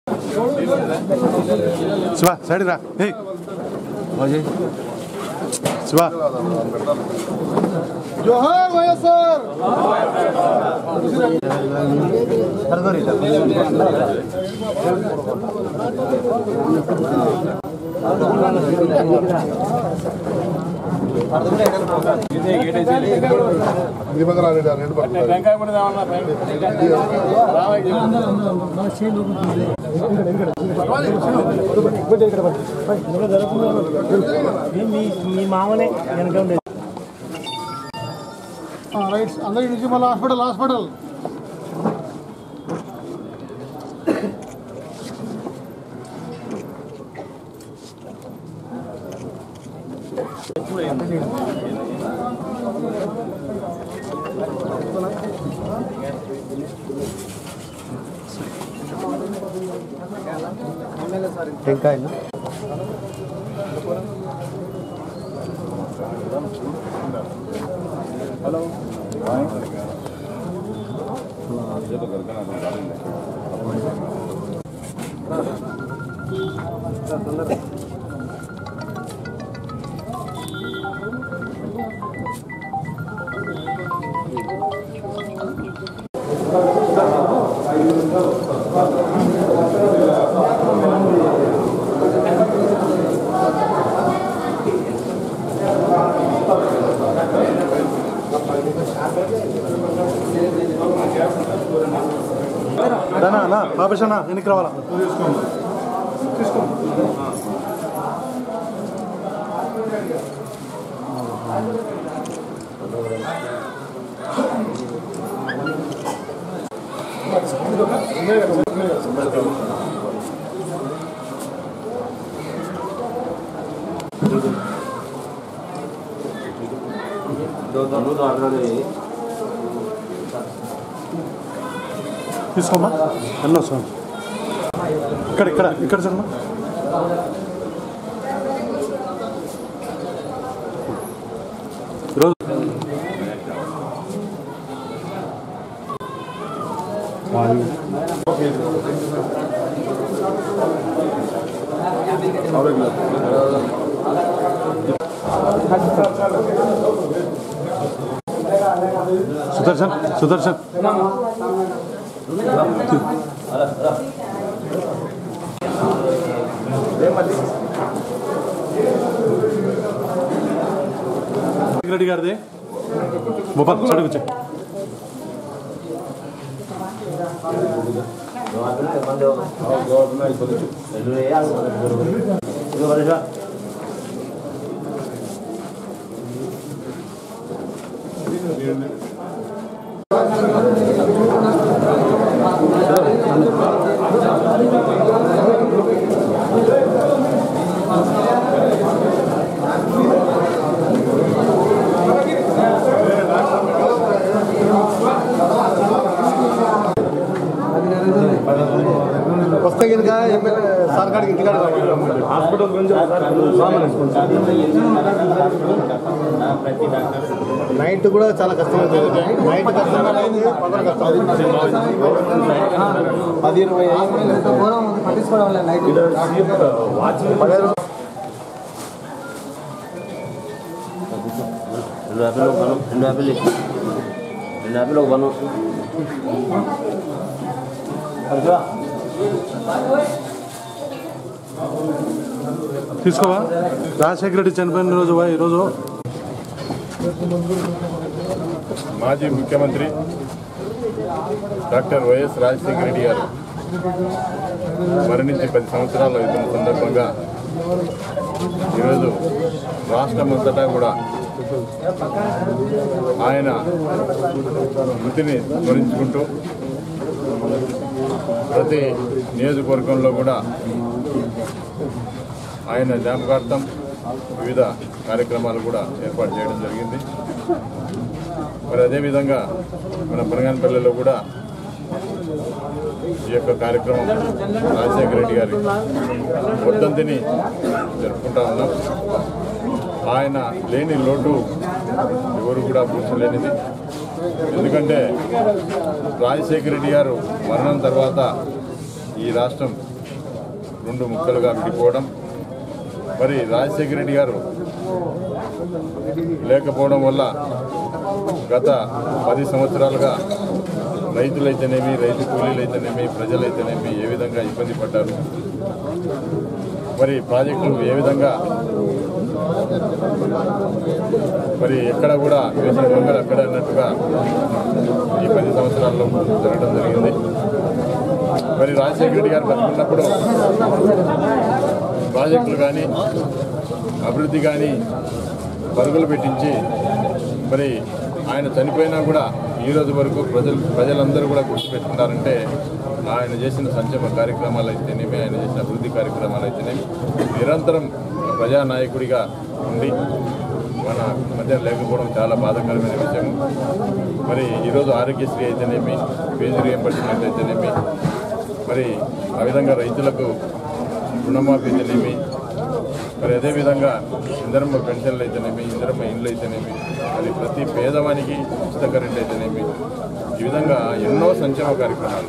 Shiva side రా ఏ శివ జోహార్ వైఎస్ఆర్ మీ మామనే వెనక ఉండేది రైట్ అందరికి నుంచి మళ్ళీ హాస్పిటల్ హాస్పిటల్ దానా నా బాబేషనా వెనక్కి రావాలా తీసుకోమ్మా ఎన్నో సార్ ఇక్కడ ఇక్కడ ఇక్కడ చూడమ్మా ఈరోజు సుదర్శన్ సుదర్శన్ రెడ్డి గారిది భూపాల్ సడుగు వచ్చాయి వస్తే కనుక ఎమ్మెల్యే సర్కార్కి ఇంటికాడ హాస్పిటల్ గురించి నైట్ కూడా చాలా కష్టమవుతుంది నైట్ కష్టం పగలు కష్టం పది ఇరవై పట్టించుకోవడం నైట్ రెండు యాపిల్ ఒక బనం రెండు యాపిల్ ఇచ్చి రెండు యాపిల్ ఒక బనం తీసుకోవా రాజశేఖర రెడ్డి చనిపోయిన రోజు వా- ఈరోజు మాజీ ముఖ్యమంత్రి డాక్టర్ వైఎస్ రాజశేఖర రెడ్డి గారు మరణించి పది సంవత్సరాలు అవుతున్న సందర్భంగా ఈరోజు రాష్ట్రమంతటా కూడా ఆయన మృతిని స్మరించుకుంటూ ప్రతి నియోజకవర్గంలో కూడా ఆయన జ్ఞాపకార్థం వివిధ కార్యక్రమాలు కూడా ఏర్పాటు చేయడం జరిగింది మరి అదేవిధంగా మన బనగానపల్లిలో కూడా ఈ యొక్క కార్యక్రమం రాజశేఖర రెడ్డి గారి వర్ధంతిని జరుపుకుంటా ఉన్నాం ఆయన లేని లోటు ఎవరు కూడా పూడ్చలేనిది ఎందుకంటే రాజశేఖర రెడ్డి గారు మరణం తర్వాత ఈ రాష్ట్రం రెండు ముక్కలుగా విడిపోవడం మరి రాజశేఖర రెడ్డి గారు లేకపోవడం వల్ల గత పది సంవత్సరాలుగా రైతులైతేనేమి రైతు కూలీలైతేనేమి ప్రజలైతేనేమి ఏ విధంగా ఇబ్బంది పడ్డారు మరి ప్రాజెక్టులు ఏ విధంగా మరి ఎక్కడ కూడా వేసిన దొంగలు అక్కడ అన్నట్టుగా ఈ పది సంవత్సరాల్లో జరగడం జరిగింది మరి రాజశేఖర రెడ్డి గారు బతుకున్నప్పుడు ప్రాజెక్టులు కానీ అభివృద్ధి కానీ పరుగులు పెట్టించి మరి ఆయన చనిపోయినా కూడా ఈ రోజు వరకు ప్రజలు ప్రజలందరూ కూడా గుర్తుపెట్టుకుంటారంటే ఆయన చేసిన సంక్షేమ కార్యక్రమాలు అయితేనేమి ఆయన చేసిన అభివృద్ధి కార్యక్రమాలు అయితేనేమి నిరంతరం ప్రజానాయకుడిగా ఉండి మన మధ్య లేకపోవడం చాలా బాధాకరమైన విషయం మరి ఈరోజు ఆరోగ్యశ్రీ అయితేనేమి ఫీజు రియంబర్స్మెంట్ అయితేనేమి మరి ఆ విధంగా రైతులకు రుణమాఫీ అయితేనేమి మరి అదేవిధంగా ఇందరమ్మ పెన్షన్లు అయితేనేమి ఇందరమ్మ ఇండ్లు అయితేనేమి మరి ప్రతి పేదవానికి ఉచిత కరెంట్ అయితేనేమి ఈ విధంగా ఎన్నో సంక్షేమ కార్యక్రమాలు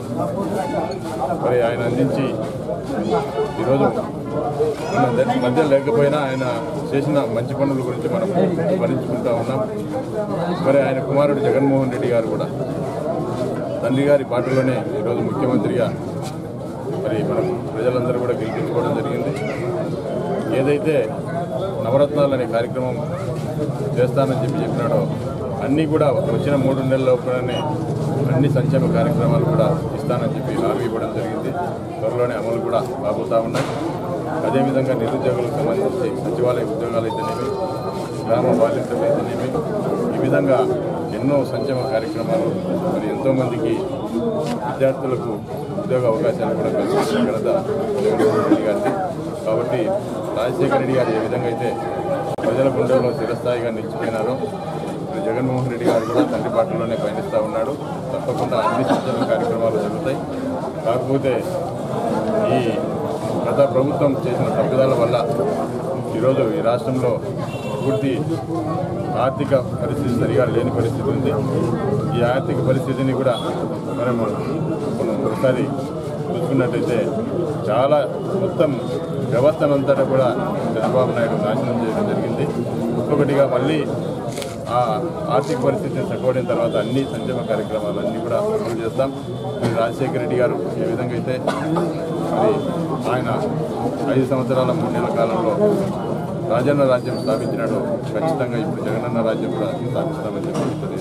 మరి ఆయన అందించి ఈరోజు మన ద- మధ్య లేకపోయినా ఆయన చేసిన మంచి పనుల గురించి మనం స్మరించుకుంటా ఉన్నాం మరి ఆయన కుమారుడు జగన్మోహన్ రెడ్డి గారు కూడా తండ్రి గారి పాటలోనే ఈరోజు ముఖ్యమంత్రిగా మరి మనం ప్రజలందరూ కూడా గెలిపించుకోవడం జరిగింది ఏదైతే నవరత్నాలు అనే కార్యక్రమం చేస్తానని చెప్పి చెప్పినాడో అన్నీ కూడా వచ్చిన మూడు నెలల లోపలనే అన్ని సంక్షేమ కార్యక్రమాలు కూడా ఇస్తానని చెప్పి హామీ ఇవ్వడం జరిగింది త్వరలోనే అమలు కూడా రాబోతా ఉన్నాయి అదేవిధంగా నిరుద్యోగులకు సంబంధించి సచివాలయ ఉద్యోగాలు అయితేనేమి గ్రామ బాధ్యతలు అయితేనేమి ఈ విధంగా ఎన్నో సంక్షేమ కార్యక్రమాలు మరి ఎంతోమందికి విద్యార్థులకు ఉద్యోగ అవకాశాలు కూడా కల్పించిన ఘనత జగన్మోహన్ రెడ్డి గారిది కాబట్టి రాజశేఖర రెడ్డి గారు ఏ విధంగా అయితే ప్రజల గుండెల్లో చిరస్థాయిగా నిలిచిపోయినారో మరి జగన్మోహన్ రెడ్డి గారు కూడా తండ్రి పాటలోనే పయనిస్తూ ఉన్నాడు తప్పకుండా అన్ని సంక్షేమ కార్యక్రమాలు జరుగుతాయి కాకపోతే ఈ గత ప్రభుత్వం చేసిన తప్పిదాల వల్ల ఈరోజు ఈ రాష్ట్రంలో పూర్తి ఆర్థిక పరిస్థితి సరిగా లేని పరిస్థితి ఉంది ఈ ఆర్థిక పరిస్థితిని కూడా మనం మనం ఒకసారి చూసుకున్నట్టయితే చాలా మొత్తం వ్యవస్థనంతటా కూడా చంద్రబాబు నాయుడు నాశనం చేయడం జరిగింది ఒక్కొక్కటిగా మళ్ళీ ఆ ఆర్థిక పరిస్థితిని చక్కబడిన తర్వాత అన్ని సంక్షేమ కార్యక్రమాలు అన్నీ కూడా అమలు చేస్తాం మరి రాజశేఖర రెడ్డి గారు ఏ విధంగా అయితే మరి ఆయన ఐదు సంవత్సరాల మూడు నెలల కాలంలో రాజన్న రాజ్యం స్థాపించినాడు ఖచ్చితంగా ఇప్పుడు జగనన్న రాజ్యం కూడా స్థాపిస్తామని చెప్పి